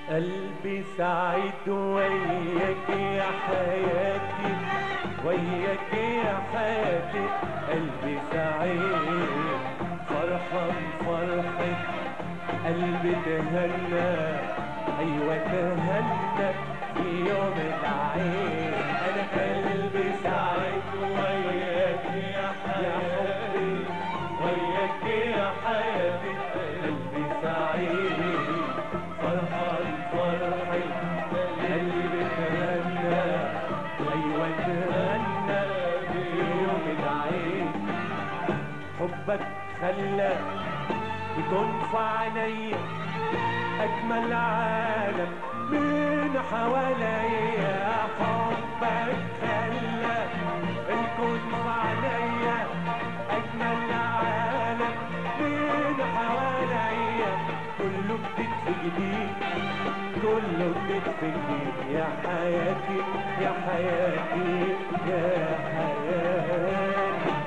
قلبي سعيد وياك يا حياتي وياك يا حياتي قلبي سعيد فرحان فرحة قلبي تهنى أيوة تهنى في يوم العيد أنا قلبي سعيد وياك يا حياتي وياك يا حياتي قلبي سعيد فرحان فرحي قلبي تهنى أيوة تهنى في يوم العيد حبك خلى يكون في عينيا أجمل عالم من حواليا حبك خلى يكون في عينيا أجمل عالم من حواليا كله جديد في جديد كله جديد في جديد يا حياتي يا حياتي يا حياتي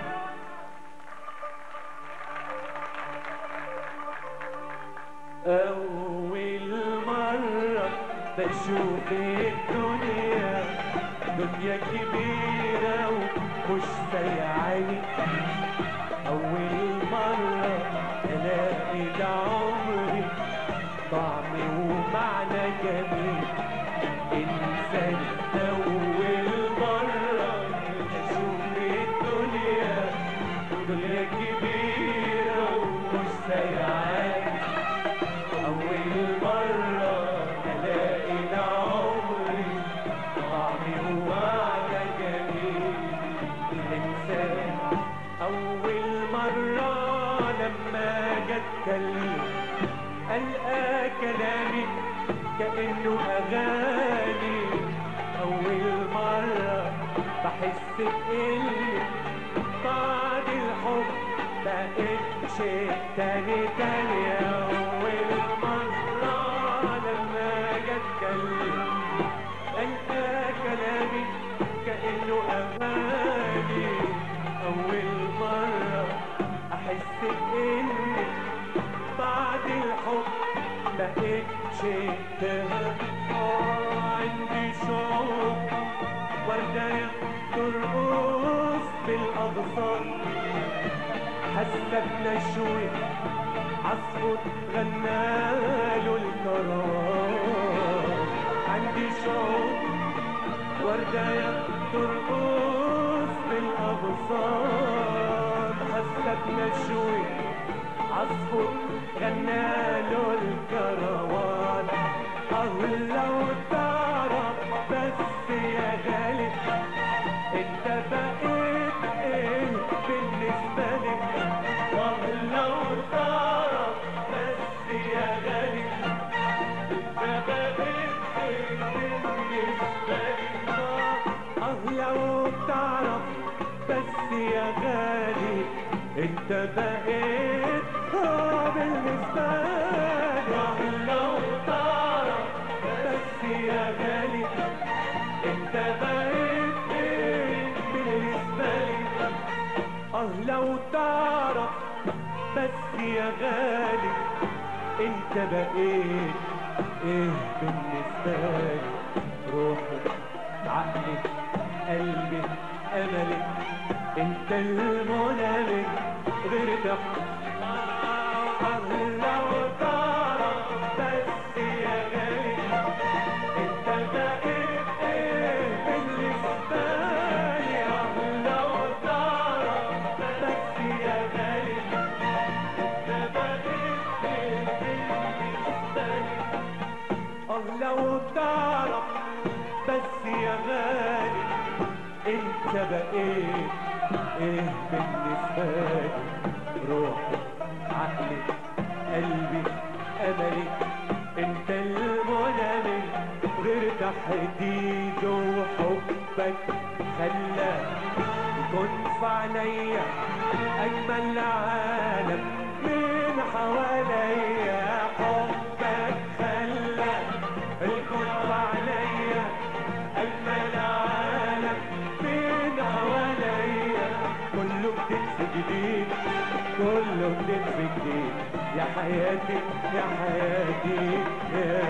أول مرة بشوف الدنيا دنيا كبيرة ومش سايعاني أول مرة ألاقي ده عمري طعم ومعنى جميل إنسان أول مرة أشوف الدنيا دنيا كبيرة ومش سايعاني أول مرة ألاقي ده عمري طعمي ومعنى جميل الإنسان أول مرة لما جت أتكلم ألقى كلامي كأنه أغاني أول مرة بحس بإني بعد الحب بقيت شيء تاني تاني أول مرة لما جت أتكلم ألقى كلامي كأنه أغاني أول مرة أحس بإني بعد الحب بقيت شيء تاني آه عندي شوق وردة ترقص بالأغصان حاسة بنشوي عصفور غناله الكرار عندي شوق وردة ترقص بالأغصان حاسة بنشوي عصفور غناله الكروان اه لو تعرف بس يا غالي انت بقيت ايه بالنسبة لي اه لو تعرف بس يا غالي انت بقيت ايه بالنسبة لي اه لو تعرف بس يا غالي انت بقيت اه بالنسبة لي اه لو تعرف بس يا غالي انت بقيت ايه بالنسبة لي اه لو تعرف بس يا غالي انت بقيت ايه بالنسبة لي روحي عقلي قلبي املي انت المنى من غير تحت لو تعرف بس يا غالي انت بقيت ايه بالنسبة لي اه لو تعرف بس يا غالي انت بقيت ايه بالنسبة لي اه لو تعرف بس يا غالي انت بقيت ايه بالنسبة لي روحي عقلي قلبي املي انت المنى من غير تحديد وحبك خلى يكون في عينيا اجمل عالم من حواليا حبك خلى يكون في عينيا اجمل عالم من حواليا كله جديد في جديد كله جديد في جديد يا حياتي يا حياتي يا